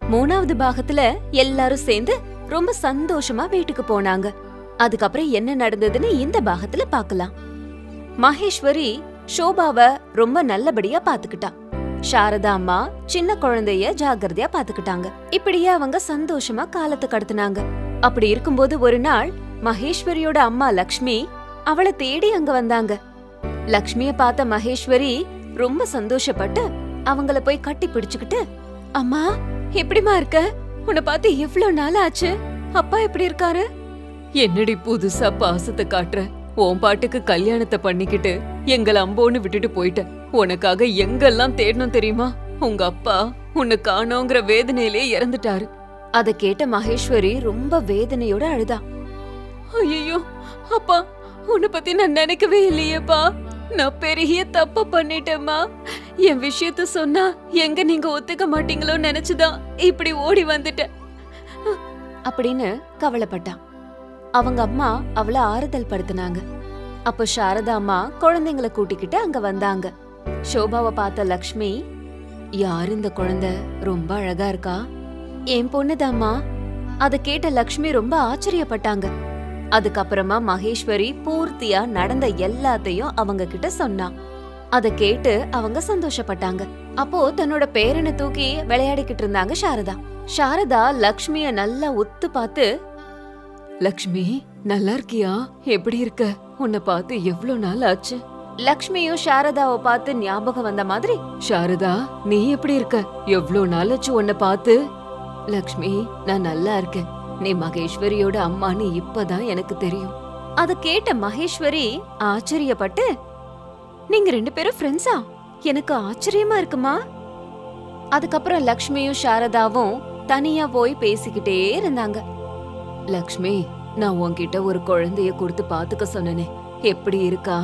மூணாவது பாகத்துல எல்லாரும் சேர்ந்து ரொம்ப சந்தோஷமா வீட்டுக்கு போனாங்க அதுக்கப்புறம் என்ன நடந்ததுன்னு இந்த பாகத்துல பார்க்கலாம் மகேஸ்வரி ஷோபாவ ரொம்ப நல்லபடியா பாத்துக்கிட்டா சாரதா அம்மா சின்ன குழந்தைய ஜாக்கிரதையா பாத்துக்கிட்டாங்க இப்படியே அவங்க சந்தோஷமா காலத்தை கடத்துனாங்க அப்படி இருக்கும்போது ஒரு நாள் மகேஸ்வரியோட அம்மா லக்ஷ்மி அவளை தேடி அங்க வந்தாங்க லக்ஷ்மிய பார்த்த மகேஸ்வரி ரொம்ப சந்தோஷப்பட்டு அவங்கள போய் கட்டி பிடிச்சுக்கிட்டு அம்மா எப்படிமா இருக்க உன்னை பார்த்து எவ்வளவு நாள் ஆச்சு அப்பா எப்படி இருக்காரு என்னடி புதுசா பாசத்தை காட்டுற உன் பாட்டுக்கு கல்யாணத்தை பண்ணிக்கிட்டு எங்கள அம்போன்னு விட்டுட்டு போயிட்ட உனக்காக எங்கெல்லாம் தேடணும் தெரியுமா உங்க அப்பா உன்னை காணோங்கிற வேதனையிலே இறந்துட்டாரு அத கேட்ட மகேஸ்வரி ரொம்ப வேதனையோட அழுதா ஐயோ அப்பா உன்னை பத்தி நான் நினைக்கவே இல்லையேப்பா நான் பெரிய தப்பு பண்ணிட்டேம்மா என் விஷயத்த சொன்னா எங்க நீங்க ஒத்துக்க மாட்டீங்களோ நினைச்சுதான் இப்படி ஓடி வந்துட்டேன் அப்படின்னு கவலைப்பட்டான் அவங்க அம்மா அவள ஆறுதல் படுத்தினாங்க அப்போ சாரதா அம்மா குழந்தைங்கள கூட்டிக்கிட்டு அங்க வந்தாங்க ஷோபாவை பார்த்த லக்ஷ்மி யார் இந்த குழந்தை ரொம்ப அழகா இருக்கா என் பொண்ணுதாம்மா அத கேட்ட லக்ஷ்மி ரொம்ப ஆச்சரியப்பட்டாங்க அதுக்கப்புறமா மகேஸ்வரி பூர்த்தியா நடந்த எல்லாத்தையும் அவங்க கிட்ட சொன்னா அத கேட்டு அவங்க சந்தோஷப்பட்டாங்க அப்போ தன்னோட பேரனை தூக்கி விளையாடிக்கிட்டு இருந்தாங்க சாரதா சாரதா லக்ஷ்மிய நல்லா ஒத்து பார்த்து லக்ஷ்மி நல்லா இருக்கியா எப்படி இருக்க உன்னை பார்த்து எவ்வளவு நாள் ஆச்சு லக்ஷ்மியும் சாரதாவை பார்த்து ஞாபகம் வந்த மாதிரி சாரதா நீ எப்படி இருக்க எவ்வளவு நாள் ஆச்சு உன்னை பார்த்து லக்ஷ்மி நான் நல்லா இருக்கேன் நீ மகேஸ்வரியோட அம்மான்னு இப்பதான் எனக்கு தெரியும் அத கேட்ட மகேஸ்வரி ஆச்சரியப்பட்டு நீங்க ரெண்டு பேரும் ஃப்ரெண்ட்ஸா எனக்கு ஆச்சரியமா இருக்குமா அதுக்கப்புறம் லக்ஷ்மியும் சாரதாவும் தனியா போய் பேசிக்கிட்டே இருந்தாங்க லக்ஷ்மி நான் உன்கிட்ட ஒரு குழந்தைய கொடுத்து பாத்துக்க சொன்னனே எப்படி இருக்கா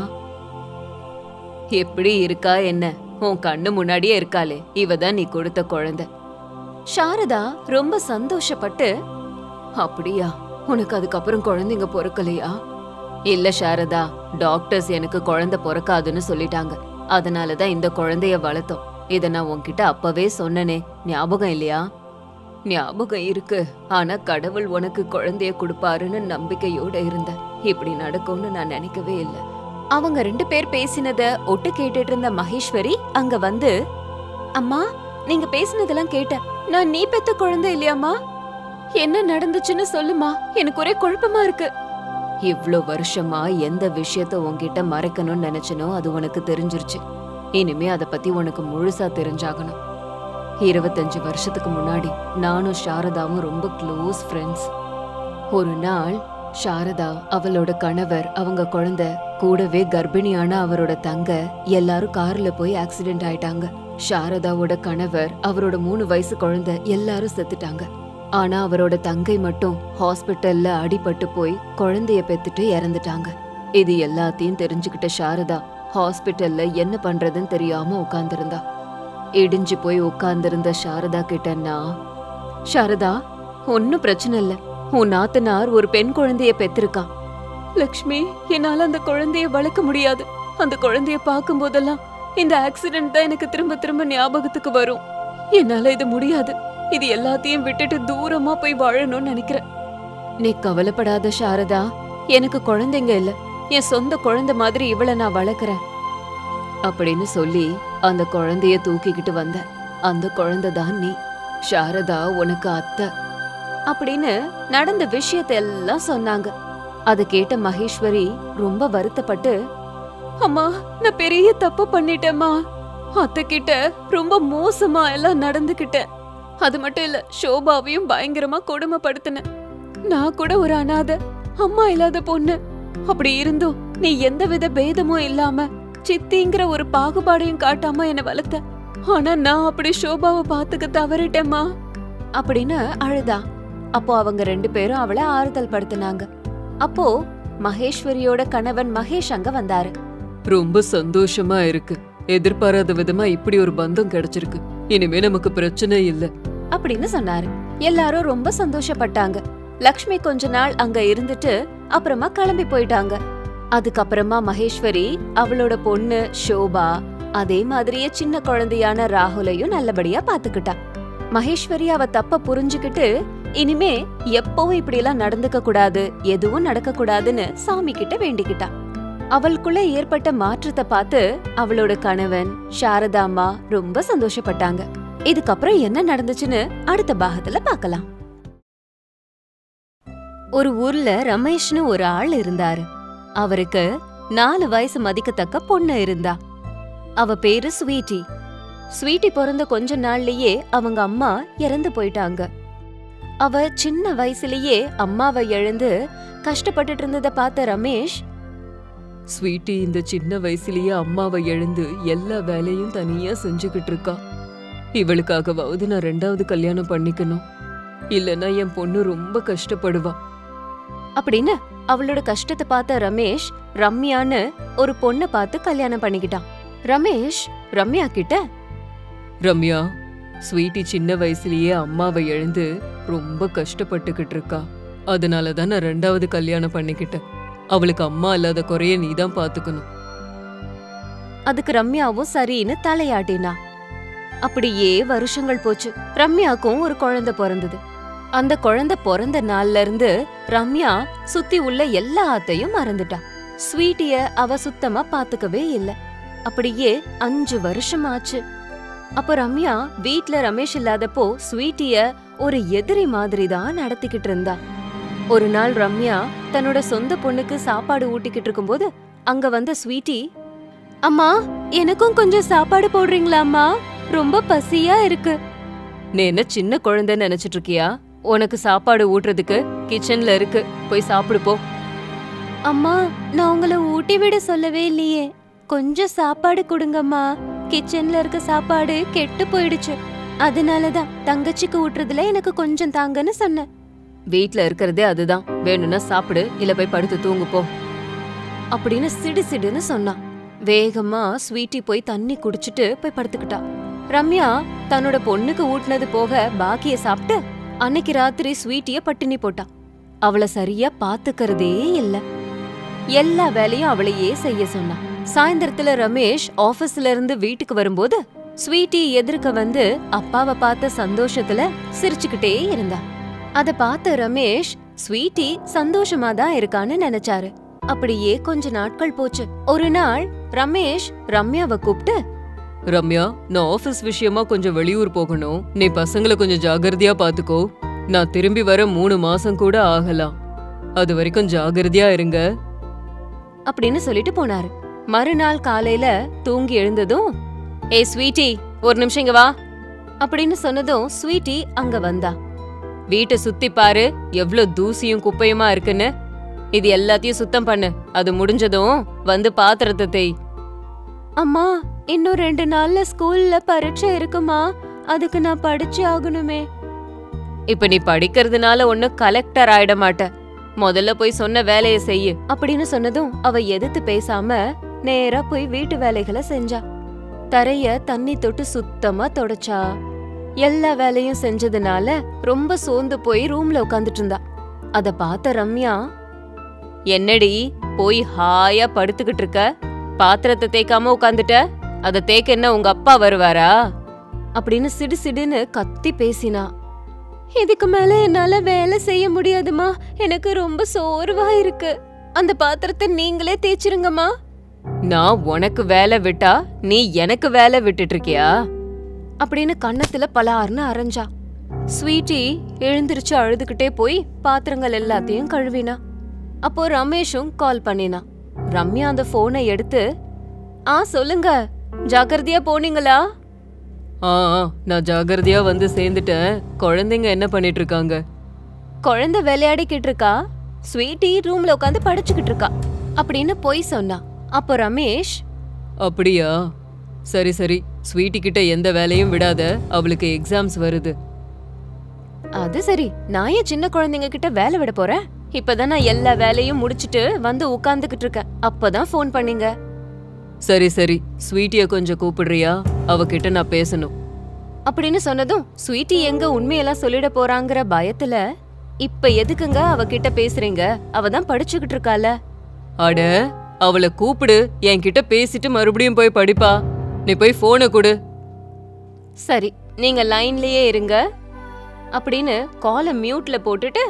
எப்படி இருக்கா என்ன உன் கண்ணு முன்னாடியே இருக்காளே இவ தான் நீ கொடுத்த குழந்தை சாரதா ரொம்ப சந்தோஷப்பட்டு அப்படியா உனக்கு அதுக்கப்புறம் குழந்தைங்க பொறக்கலையா இல்ல சாரதா டாக்டர்ஸ் எனக்கு குழந்தை பொறக்காதுன்னு சொல்லிட்டாங்க அதனாலதான் இந்த குழந்தைய வளர்த்தோம் இத நான் உன்கிட்ட அப்பவே சொன்னனே ஞாபகம் இல்லையா ஞாபகம் இருக்கு ஆனா கடவுள் உனக்கு குழந்தைய கொடுப்பாருன்னு நம்பிக்கையோட இருந்த இப்படி நடக்கும்னு நான் நினைக்கவே இல்லை அவங்க ரெண்டு பேர் பேசினத ஒட்டு கேட்டுட்டு இருந்த மகேஸ்வரி அங்க வந்து அம்மா நீங்க பேசினதெல்லாம் கேட்டேன் நான் நீ பெத்த குழந்தை இல்லையாம்மா என்ன நடந்துச்சுன்னு சொல்லுமா எனக்கு ஒரே குழப்பமா இருக்கு இவ்ளோ வருஷமா எந்த விஷயத்த உன்கிட்ட மறைக்கணும்னு நினைச்சனோ அது உனக்கு தெரிஞ்சிருச்சு இனிமே அத பத்தி உனக்கு முழுசா தெரிஞ்சாகணும் இருபத்தஞ்சு வருஷத்துக்கு முன்னாடி நானும் சாரதாவும் ரொம்ப க்ளோஸ் ஃப்ரெண்ட்ஸ் ஒரு நாள் சாரதா அவளோட கணவர் அவங்க குழந்தை கூடவே கர்ப்பிணியான அவரோட தங்க எல்லாரும் கார்ல போய் ஆக்சிடென்ட் ஆயிட்டாங்க சாரதாவோட கணவர் அவரோட மூணு வயசு குழந்தை எல்லாரும் செத்துட்டாங்க ஆனா அவரோட தங்கை மட்டும் ஹாஸ்பிட்டல்ல அடிபட்டு போய் குழந்தைய பெத்துட்டு இறந்துட்டாங்க இது எல்லாத்தையும் தெரிஞ்சுக்கிட்ட சாரதா ஹாஸ்பிட்டல்ல என்ன பண்றதுன்னு தெரியாம உட்கார்ந்திருந்தா இடிஞ்சு போய் உட்கார்ந்திருந்த சாரதா கிட்டன்னா சாரதா ஒன்னும் பிரச்சனை இல்ல உன் நாத்தனார் ஒரு பெண் குழந்தைய பெத்திருக்கா லக்ஷ்மி என்னால அந்த குழந்தைய வளர்க்க முடியாது அந்த குழந்தைய பார்க்கும் போதெல்லாம் இந்த ஆக்சிடென்ட் தான் எனக்கு திரும்ப திரும்ப ஞாபகத்துக்கு வரும் என்னால இது முடியாது இது எல்லாத்தையும் விட்டுட்டு தூரமா போய் வாழணும்னு நினைக்கிறேன் நீ கவலைப்படாத சாரதா எனக்கு குழந்தைங்க இல்ல என் சொந்த குழந்தை மாதிரி இவள நான் வளர்க்கறேன் அப்படின்னு சொல்லி அந்த குழந்தைய தூக்கிக்கிட்டு வந்த அந்த குழந்தை தான் நீ சாரதா உனக்கு அத்தை அப்படின்னு நடந்த விஷயத்தை எல்லாம் சொன்னாங்க அத கேட்ட மகேஸ்வரி ரொம்ப வருத்தப்பட்டு அம்மா நான் பெரிய தப்பு பண்ணிட்டேம்மா அத்தை கிட்ட ரொம்ப மோசமா எல்லாம் நடந்துக்கிட்டேன் அது மட்டும் இல்ல ஷோபாவையும் பயங்கரமா கொடுமைப்படுத்தினேன் நான் கூட ஒரு அனாதை அம்மா இல்லாத பொண்ணு அப்படி இருந்தும் நீ எந்தவித பேதமும் இல்லாம சித்திங்கிற ஒரு பாகுபாடையும் காட்டாம என்ன வளர்த்த ஆனா நான் அப்படி ஷோபாவை பாத்துக்க தவறிட்டேம்மா அப்படின்னு அழுதா அப்போ அவங்க ரெண்டு பேரும் அவளை ஆறுதல் படுத்தினாங்க அப்போ மகேஸ்வரியோட கணவன் மகேஷ் அங்க வந்தாரு ரொம்ப சந்தோஷமா இருக்கு எதிர்பாராத விதமா இப்படி ஒரு பந்தம் கிடைச்சிருக்கு இனிமே நமக்கு பிரச்சனை இல்ல அப்படின்னு சொன்னாரு எல்லாரும் ரொம்ப சந்தோஷப்பட்டாங்க லக்ஷ்மி கொஞ்ச நாள் அங்க இருந்துட்டு அப்புறமா கிளம்பி போயிட்டாங்க அதுக்கப்புறமா மகேஸ்வரி அவளோட பொண்ணு ஷோபா அதே மாதிரியே சின்ன குழந்தையான ராகுலையும் நல்லபடியா பாத்துக்கிட்டா மகேஸ்வரி அவ தப்ப புரிஞ்சுக்கிட்டு இனிமே எப்பவும் இப்படி எல்லாம் நடந்துக்க கூடாது எதுவும் நடக்க கூடாதுன்னு சாமி கிட்ட வேண்டிக்கிட்டா அவளுக்குள்ள ஏற்பட்ட மாற்றத்தை பார்த்து அவளோட கணவன் சாரதாம்மா ரொம்ப சந்தோஷப்பட்டாங்க இதுக்கப்புறம் என்ன நடந்துச்சுன்னு அடுத்த பாகத்துல பார்க்கலாம் ஒரு ஊர்ல ரமேஷ்னு ஒரு ஆள் இருந்தாரு அவருக்கு நாலு வயசு மதிக்கத்தக்க பொண்ணு இருந்தா அவ பேரு ஸ்வீட்டி ஸ்வீட்டி பிறந்த கொஞ்ச நாள்லயே அவங்க அம்மா இறந்து போயிட்டாங்க அவ சின்ன வயசுலயே அம்மாவை இழந்து கஷ்டப்பட்டுட்டு இருந்ததை பார்த்த ரமேஷ் ஸ்வீட்டி இந்த சின்ன வயசுலயே அம்மாவை எழுந்து எல்லா வேலையும் தனியா செஞ்சுக்கிட்டு இருக்கா இவளுக்காகவாவது நான் ரெண்டாவது கல்யாணம் பண்ணிக்கணும் இல்லனா என் பொண்ணு ரொம்ப கஷ்டப்படுவா அப்படின்னு அவளோட கஷ்டத்தை பார்த்த ரமேஷ் ரம்யான்னு ஒரு பொண்ணை பார்த்து கல்யாணம் பண்ணிக்கிட்டான் ரமேஷ் ரம்யா கிட்ட ரம்யா ஸ்வீட்டி சின்ன வயசுலயே அம்மாவை எழுந்து ரொம்ப கஷ்டப்பட்டுக்கிட்டு இருக்கா அதனால தான் நான் ரெண்டாவது கல்யாணம் பண்ணிக்கிட்டேன் அவளுக்கு அம்மா இல்லாத குறைய நீ தான் பாத்துக்கணும் அதுக்கு ரம்யாவும் சரின்னு தலையாட்டினா அப்படியே வருஷங்கள் போச்சு ரம்யாக்கும் ஒரு குழந்தை பிறந்தது அந்த குழந்தை பிறந்த நாள்ல இருந்து ரம்யா சுத்தி உள்ள எல்லாத்தையும் மறந்துட்டா ஸ்வீட்டிய அவ சுத்தமா பாத்துக்கவே இல்ல அப்படியே அஞ்சு வருஷம் ஆச்சு அப்ப ரம்யா வீட்ல ரமேஷ் இல்லாதப்போ ஸ்வீட்டிய ஒரு எதிரி மாதிரி தான் நடத்திக்கிட்டு இருந்தா ஒரு நாள் ரம்யா தன்னோட சொந்த பொண்ணுக்கு சாப்பாடு ஊட்டிக்கிட்டு இருக்கும்போது அங்க வந்த ஸ்வீட்டி அம்மா எனக்கும் கொஞ்சம் சாப்பாடு போடுறீங்களா அம்மா ரொம்ப பசியா இருக்கு நீ என்ன சின்ன குழந்தை நினைச்சிட்டு இருக்கியா உனக்கு சாப்பாடு ஊட்டுறதுக்கு கிச்சன்ல இருக்கு போய் சாப்பிடு போ அம்மா நான் உங்களை ஊட்டி விட சொல்லவே இல்லையே கொஞ்சம் சாப்பாடு கொடுங்கம்மா கிச்சன்ல இருக்க சாப்பாடு கெட்டு போயிடுச்சு அதனாலதான் தங்கச்சிக்கு ஊட்டுறதுல எனக்கு கொஞ்சம் தாங்கன்னு சொன்னேன் வீட்ல இருக்கிறதே அதுதான் வேணும்னா சாப்பிடு இல்ல போய் படுத்து தூங்கு போ அப்படின்னு சிடு சிடுன்னு சொன்னான் வேகமா ஸ்வீட்டி போய் தண்ணி குடிச்சிட்டு போய் படுத்துக்கிட்டா ரம்யா தன்னோட பொண்ணுக்கு ஊட்டினது போக பாக்கிய சாப்பிட்டு அன்னைக்கு ராத்திரி ஸ்வீட்டிய பட்டினி போட்டா அவள சரியா பாத்துக்கறதே இல்ல எல்லா வேலையும் அவளையே செய்ய சொன்னா சாயந்தரத்துல ரமேஷ் ஆபீஸ்ல இருந்து வீட்டுக்கு வரும்போது ஸ்வீட்டி எதிர்க்க வந்து அப்பாவை பார்த்த சந்தோஷத்துல சிரிச்சுக்கிட்டே இருந்தா அத பார்த்த ரமேஷ் ஸ்வீட்டி சந்தோஷமா தான் இருக்கான்னு நினைச்சாரு அப்படியே கொஞ்ச நாட்கள் போச்சு ஒரு நாள் ரமேஷ் ரம்யாவை கூப்பிட்டு ரம்யா நான் ஆபீஸ் விஷயமா கொஞ்சம் வெளியூர் போகணும் நீ பசங்களை கொஞ்சம் ஜாகிரதையா பாத்துக்கோ நான் திரும்பி வர மூணு மாசம் கூட ஆகலாம் அது வரைக்கும் ஜாகிரதையா இருங்க அப்படின்னு சொல்லிட்டு போனாரு மறுநாள் காலையில தூங்கி எழுந்ததும் ஏ ஸ்வீட்டி ஒரு நிமிஷம் இங்க வா அப்படின்னு சொன்னதும் ஸ்வீட்டி அங்க வந்தா வீட்டை சுத்தி பாரு எவ்ளோ தூசியும் குப்பையுமா இருக்குன்னு இது எல்லாத்தையும் சுத்தம் பண்ணு அது முடிஞ்சதும் வந்து பாத்திரத்தை தேய் அம்மா இன்னும் ரெண்டு நாள்ல ஸ்கூல்ல பரீட்சை இருக்குமா அதுக்கு நான் படிச்சு ஆகணுமே இப்ப நீ படிக்கிறதுனால ஒன்னும் கலெக்டர் ஆயிட மாட்ட முதல்ல போய் சொன்ன வேலையை செய்யு அப்படின்னு சொன்னதும் அவ எதிர்த்து பேசாம நேரா போய் வீட்டு வேலைகளை செஞ்சா தரைய தண்ணி தொட்டு சுத்தமா தொடச்சா எல்லா வேலையும் செஞ்சதுனால ரொம்ப சோர்ந்து போய் ரூம்ல உட்காந்துட்டு இருந்தா அத பார்த்த ரம்யா என்னடி போய் ஹாயா படுத்துக்கிட்டு இருக்க பாத்திரத்தை தேய்க்காம உட்காந்துட்ட அத தேய்க்க என்ன உங்க அப்பா வருவாரா அப்படின்னு சிடு சிடுன்னு கத்தி பேசினா இதுக்கு மேல என்னால வேலை செய்ய முடியாதுமா எனக்கு ரொம்ப சோர்வா இருக்கு அந்த பாத்திரத்தை நீங்களே தேய்ச்சிருங்கம்மா நான் உனக்கு வேலை விட்டா நீ எனக்கு வேலை விட்டுட்டு இருக்கியா அப்படின்னு கன்னத்துல பலார்னு அரைஞ்சா ஸ்வீட்டி எழுந்திருச்சு அழுதுகிட்டே போய் பாத்திரங்கள் எல்லாத்தையும் கழுவினா அப்போ ரமேஷும் கால் பண்ணினா ரம்யா அந்த போனை எடுத்து ஆ சொல்லுங்க ஜாக்கிரதையா போனீங்களா ஆ ஆ, நான் ஜாகிரதையா வந்து சேர்ந்துட்டேன் குழந்தைங்க என்ன பண்ணிட்டு இருக்காங்க குழந்தை விளையாடிக்கிட்டு இருக்கா ஸ்வீட்டி ரூம்ல உட்காந்து படிச்சுக்கிட்டு இருக்கா அப்படின்னு பொய் சொன்னா அப்போ ரமேஷ் அப்படியா சரி சரி ஸ்வீட்டி கிட்ட எந்த வேலையும் விடாத அவளுக்கு எக்ஸாம்ஸ் வருது அது சரி நான் ஏன் சின்ன குழந்தைங்க கிட்ட வேலை விட போறேன் இப்பதான் நான் எல்லா வேலையும் முடிச்சிட்டு வந்து உட்கார்ந்துகிட்டு இருக்கேன் அப்பதான் ஃபோன் பண்ணீங்க சரி சரி ஸ்வீட்டிய கொஞ்சம் கூப்பிடுறியா அவகிட்ட நான் பேசணும் அப்படின்னு சொன்னதும் ஸ்வீட்டி எங்க உண்மையெல்லாம் சொல்லிட போறாங்கிற பயத்துல இப்ப எதுக்குங்க அவகிட்ட பேசுறீங்க அவ தான் படிச்சுக்கிட்டு இருக்கால அட அவளை கூப்பிடு என்கிட்ட பேசிட்டு மறுபடியும் போய் படிப்பா நீ போய் போனை கொடு சரி நீங்க லைன்லயே இருங்க அப்படின்னு காலை மியூட்ல போட்டுட்டு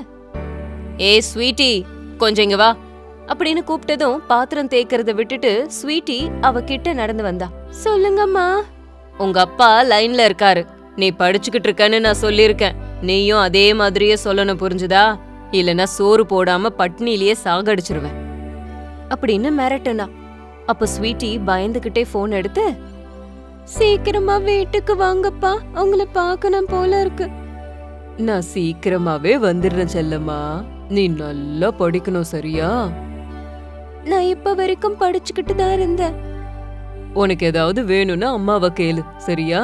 ஏ ஸ்வீட்டி கொஞ்சம் இங்க வா அப்படின்னு கூப்பிட்டதும் பாத்திரம் தேய்க்கிறத விட்டுட்டு ஸ்வீட்டி அவ கிட்ட நடந்து வந்தா சொல்லுங்கம்மா உங்க அப்பா லைன்ல இருக்காரு நீ படிச்சுக்கிட்டு இருக்கன்னு நான் சொல்லியிருக்கேன் நீயும் அதே மாதிரியே சொல்லணும் புரிஞ்சுதா இல்லனா சோறு போடாம பட்னிலேயே சாகடிச்சிருவேன் அப்படின்னு மிரட்டுனா அப்ப ஸ்வீட்டி பயந்துகிட்டே போன் எடுத்து சீக்கிரமா வீட்டுக்கு வாங்கப்பா உங்களை பார்க்கணும் போல இருக்கு நான் சீக்கிரமாவே வந்துடுறேன் செல்லம்மா நீ நல்லா படிக்கணும் சரியா நான் இப்ப வரைக்கும் படிச்சுக்கிட்டு தான் இருந்தேன் உனக்கு ஏதாவது வேணும்னா அம்மாவை கேளு சரியா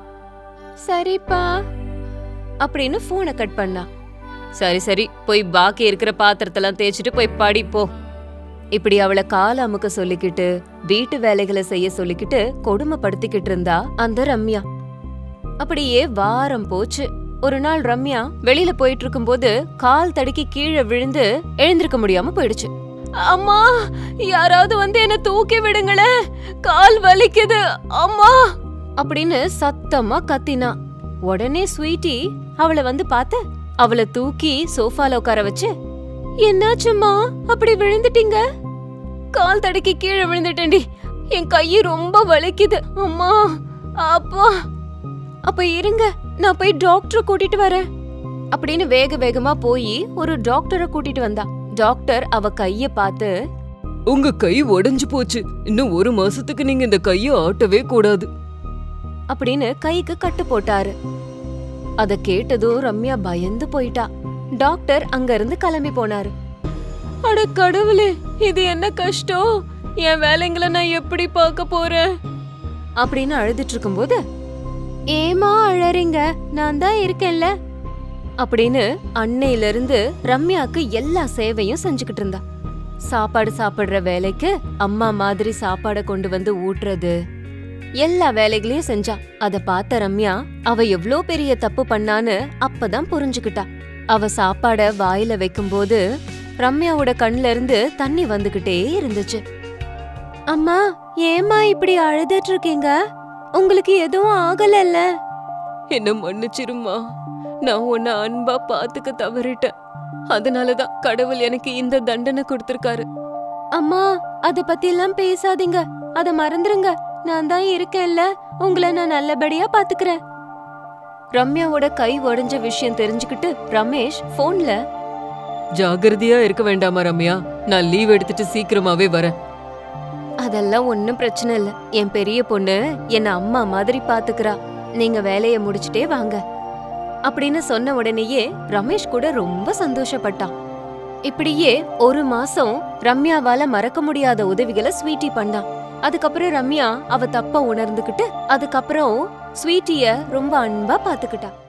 சரிப்பா அப்படின்னு போனை கட் பண்ணா சரி சரி போய் பாக்கி இருக்கிற பாத்திரத்தெல்லாம் தேய்ச்சிட்டு போய் படி போ இப்படி அவளை கால அமுக்க சொல்லிக்கிட்டு வீட்டு வேலைகளை செய்ய சொல்லிக்கிட்டு கொடுமைப்படுத்திக்கிட்டு இருந்தா அந்த ரம்யா அப்படியே வாரம் போச்சு ஒரு நாள் ரம்யா வெளியில போயிட்டு இருக்கும்போது கால் தடுக்கி கீழே விழுந்து எழுந்திருக்க முடியாம போயிடுச்சு அம்மா யாராவது வந்து என்ன தூக்கி விடுங்களே கால் வலிக்குது அம்மா அப்படின்னு சத்தமா கத்தினா உடனே ஸ்வீட்டி அவளை வந்து பார்த்து அவளை தூக்கி சோஃபால உட்கார வச்சு என்னாச்சும்மா அப்படி விழுந்துட்டீங்க கால் தடுக்கி கீழே விழுந்துட்டேன்டி என் கை ரொம்ப வலிக்குது அம்மா அப்பா அப்ப இருங்க நான் போய் டாக்டரை கூட்டிட்டு வரேன் அப்படின்னு வேக வேகமா போய் ஒரு டாக்டரை கூட்டிட்டு வந்தா டாக்டர் அவ கைய பார்த்து உங்க கை உடைஞ்சு போச்சு இன்னும் ஒரு மாசத்துக்கு நீங்க இந்த கையை ஆட்டவே கூடாது அப்படின்னு கைக்கு கட்டு போட்டாரு அத கேட்டதும் ரம்யா பயந்து போயிட்டா டாக்டர் அங்க இருந்து கிளம்பி போனாரு அட கடவுளே இது என்ன கஷ்டம் என் வேலைங்களை நான் எப்படி பார்க்க போறேன் அப்படின்னு அழுதுட்டு இருக்கும்போது ஏமா அழறீங்க நான் தான் இருக்கேன்ல அப்படின்னு அன்னையில இருந்து ரம்யாக்கு எல்லா சேவையும் செஞ்சுக்கிட்டு இருந்தா சாப்பாடு சாப்பிடுற வேலைக்கு அம்மா மாதிரி சாப்பாட கொண்டு வந்து ஊட்டுறது எல்லா வேலைகளையும் செஞ்சா அத பார்த்த ரம்யா அவ எவ்ளோ பெரிய தப்பு பண்ணான்னு அப்பதான் புரிஞ்சுக்கிட்டா அவ சாப்பாட வாயில வைக்கும்போது ரம்யாவோட கண்ல இருந்து தண்ணி வந்துகிட்டே இருந்துச்சு அம்மா ஏம்மா இப்படி அழுதுட்டு இருக்கீங்க உங்களுக்கு எதுவும் ஆகலல்ல என்ன மன்னிச்சிருமா நான் உன்னை அன்பா பாத்துக்க தவறிட்டேன் அதனாலதான் கடவுள் எனக்கு இந்த தண்டனை கொடுத்திருக்காரு அம்மா அத பத்தி எல்லாம் பேசாதீங்க அத மறந்துருங்க நான் தான் இருக்கேன்ல உங்களை நான் நல்லபடியா பாத்துக்கிறேன் ரம்யாவோட கை உடைஞ்ச விஷயம் தெரிஞ்சுக்கிட்டு ரமேஷ் போன்ல ஜாகிரதையா இருக்க வேண்டாமா ரம்யா நான் லீவ் எடுத்துட்டு சீக்கிரமாவே வரேன் அதெல்லாம் ஒன்னும் பிரச்சனை இல்ல என் பெரிய பொண்ணு என்ன அம்மா மாதிரி பாத்துக்கிறா நீங்க வேலைய முடிச்சிட்டே வாங்க அப்படின்னு சொன்ன உடனேயே ரமேஷ் கூட ரொம்ப சந்தோஷப்பட்டான் இப்படியே ஒரு மாசம் ரம்யாவால மறக்க முடியாத உதவிகளை ஸ்வீட்டி பண்ணான் அதுக்கப்புறம் ரம்யா அவ தப்ப உணர்ந்துகிட்டு அதுக்கப்புறம் ஸ்வீட்டிய ரொம்ப அன்பா பாத்துக்கிட்டா